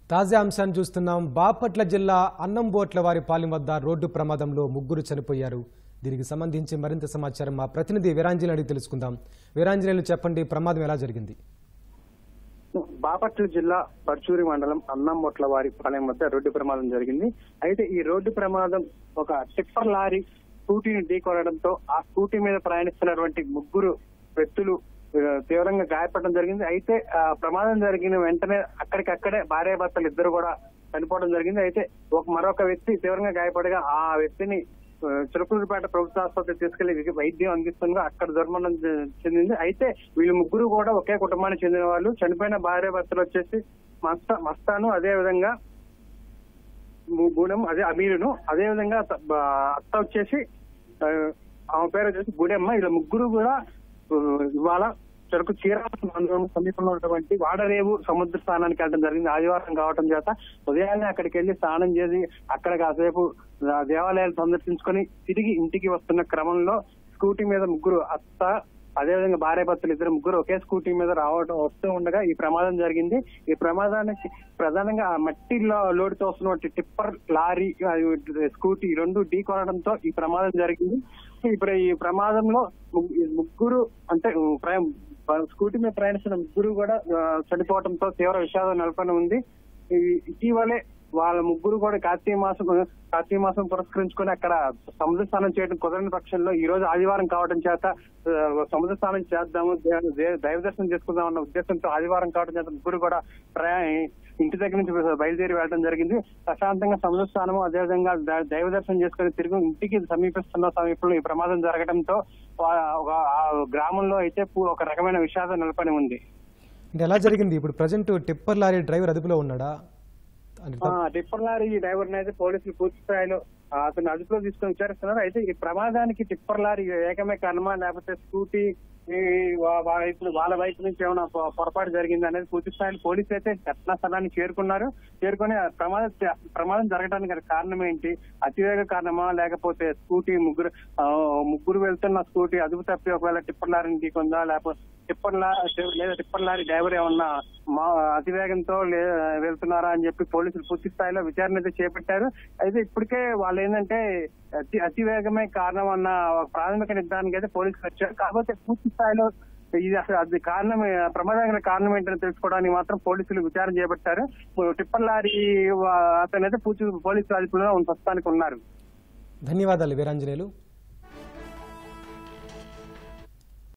తాజా అంశాన్ని చూస్తున్నాం బాపట్ల జిల్లా అన్నంబోట్ల వారి పాలెం వద్ద రోడ్డు ప్రమాదంలో ముగ్గురు చనిపోయారు దీనికి సంబంధించి మరింత సమాచారం మా ప్రతినిధి వీరాంజలి అడిగి తెలుసుకుందాం వీరాంజనేయులు చెప్పండి ప్రమాదం ఎలా జరిగింది బాపట్ల జిల్లా పర్చూరి మండలం అన్నంబొట్ల వారి పాలెం వద్ద రోడ్డు ప్రమాదం జరిగింది అయితే ఈ రోడ్డు ప్రమాదం ఒక టిప్పర్ లారీ స్కూటీని ఢీకొనడంతో ఆ స్కూటీ మీద ప్రయాణిస్తున్నటువంటి ముగ్గురు వ్యక్తులు ఆ, తీవ్రంగా గాయపడడం జరిగింది అయితే ఆ ప్రమాదం జరిగిన వెంటనే అక్కడికక్కడే భార్యాభర్తలు ఇద్దరు కూడా చనిపోవడం జరిగింది అయితే ఒక మరొక వ్యక్తి తీవ్రంగా గాయపడగా ఆ వ్యక్తిని ఆ, చిలుకూరుపేట ప్రభుత్వ ఆసుపత్రికి తీసుకెళ్లి వి- వైద్యం అందిస్తుండగా అక్కడ దుర్మరణం చె- చెందింది అయితే వీళ్ళు ముగ్గురు కూడా ఒకే కుటుంబానికి చెందిన వాళ్ళు చనిపోయిన భార్య భర్తలు వచ్చేసి మస్తా మస్తాను అదే విధంగా ము- గూడెం అదే అమీరును అదే విధంగా త- బ- అత్త వచ్చేసి ఆ, ఆమె పేరు వచ్చేసి గుడెమ్మ ఇలా ముగ్గురు కూడా ఆ, ఇవాళ చెరుకు చీరాల మండలం సమీపంలో ఉన్నటువంటి వాడరేవు సముద్ర స్నానానికి వెళ్ళడం జరిగింది ఆదివారం కావటం చేత ఉదయాన్నే అక్కడికి వెళ్లి స్నానం చేసి అక్కడ కాసేపు ఆ, దేవాలయాలు సందర్శించుకొని తిరిగి ఇంటికి వస్తున్న క్రమంలో స్కూటీ మీద ముగ్గురు అత్త అదేవిధంగా భార్య భర్తలు ఇద్దరు ముగ్గురు ఒకే స్కూటీ మీద రావడం వస్తూ ఉండగా ఈ ప్రమాదం జరిగింది ఈ ప్రమాదానికి ప్రధానంగా ఆ మట్టిలో లోడుతో వస్తున్నటువంటి టిప్పర్ లారీ ఆ, స్కూటీ ఈ రెండు ఢీ కొనడంతో ఈ ప్రమాదం జరిగింది ఇప్పుడు ఈ ప్రమాదంలో ముగ్గు- ఈ ముగ్గురు అంటే ఉ, ప్రయా- స్కూటీ మీద ప్రయాణిస్తున్న ముగ్గురు కూడా ఆ, చనిపోవడంతో తీవ్ర విషాదం నెలకొని ఉంది ఈ- ఇటీవలే వాళ్ళ ముగ్గురు కూడా కార్తీక మాసం కార్తీక మాసం పురస్కరించుకొని అక్కడ సముద్ర స్నానం చేయడం కుదరని పక్షంలో ఈ రోజు ఆదివారం కావడం చేత ఆ, సముద్ర స్నానం చేద్దాము దే- దే- దైవ దర్శనం చేసుకుందాం అన్న ఉద్దేశంతో ఆదివారం కావడం చేత ముగ్గురు కూడా ప్రయా ఇంటి దగ్గర నుంచి బయలుదేరి వెళ్ళడం జరిగింది ప్రశాంతంగా సముద్ర స్నానము అదేవిధంగా ద- దైవ దర్శనం చేసుకుని తిరిగి ఇంటికి సమీపిస్తున్న సమీపంలో ఈ ప్రమాదం జరగడంతో వా- ఒక ఆ గ్రామంలో అయితే పూ- ఒక రకమైన విషాదం నెలకొని ఉంది అంటే ఎలా జరిగింది ఇప్పుడు ప్రజెంట్ టిప్పర్ లారీ డ్రైవర్ అదుపులో ఉన్నాడా అని ఆ, టిప్పర్ లారీ డ్రైవర్ అయితే పోలీసులు పూర్తి స్థాయిలో ఆ, అతను అదుపులో తీసుకొని విచారిస్తున్నారు అయితే ఈ ప్రమాదానికి టిప్పర్ లారీ ఏకమే కారణమా లేకపోతే స్కూటీ ఈ వా- వాళ్ళ వైపు వాళ్ళ వైపు నుంచి ఏమైనా పొ- పొరపాటు జరిగింది అనేది పూర్తి స్థాయిలో పోలీసులు అయితే ఘటనా స్థలానికి చేరుకున్నారు చేరుకొని ఆ ప్రమాద ప్రమాదం జరగడానికి గల కారణం ఏంటి అతివేగ కారణమా లేకపోతే స్కూటీ ముగ్గురు ఆ, ముగ్గురు వెళ్తున్న స్కూటీ అదుపు తప్పి ఒకవేళ టిప్పర్ లారీని ఢీకొందా లేకపోతే టిప్పర్ లారీ లేదా టిప్పర్ లారీ డ్రైవర్ ఏమన్నా మా అతివేగంతో లే- వెళ్తున్నారా అని చెప్పి పోలీసులు పూర్తి స్థాయిలో విచారణ అయితే చేపట్టారు అయితే ఇప్పటికే వాళ్ళు ఏంటంటే అతి అతివేగమే కారణం అన్న ఒక ప్రాథమిక నిర్ధారణకి అయితే పోలీసులు వచ్చారు కాకపోతే పూర్తి స్థాయిలో ఇది అసలు అది కారణం ప్రమాదానికి కారణం ఏంటని తెలుసుకోవడానికి మాత్రం పోలీసులు విచారణ చేపట్టారు టిప్పర్ లారీ అతనైతే పూర్తి పోలీసులు అదుపులో ప్రస్తుతానికి ఉన్నారు ధన్యవాదాలు వీరాంజనేయులు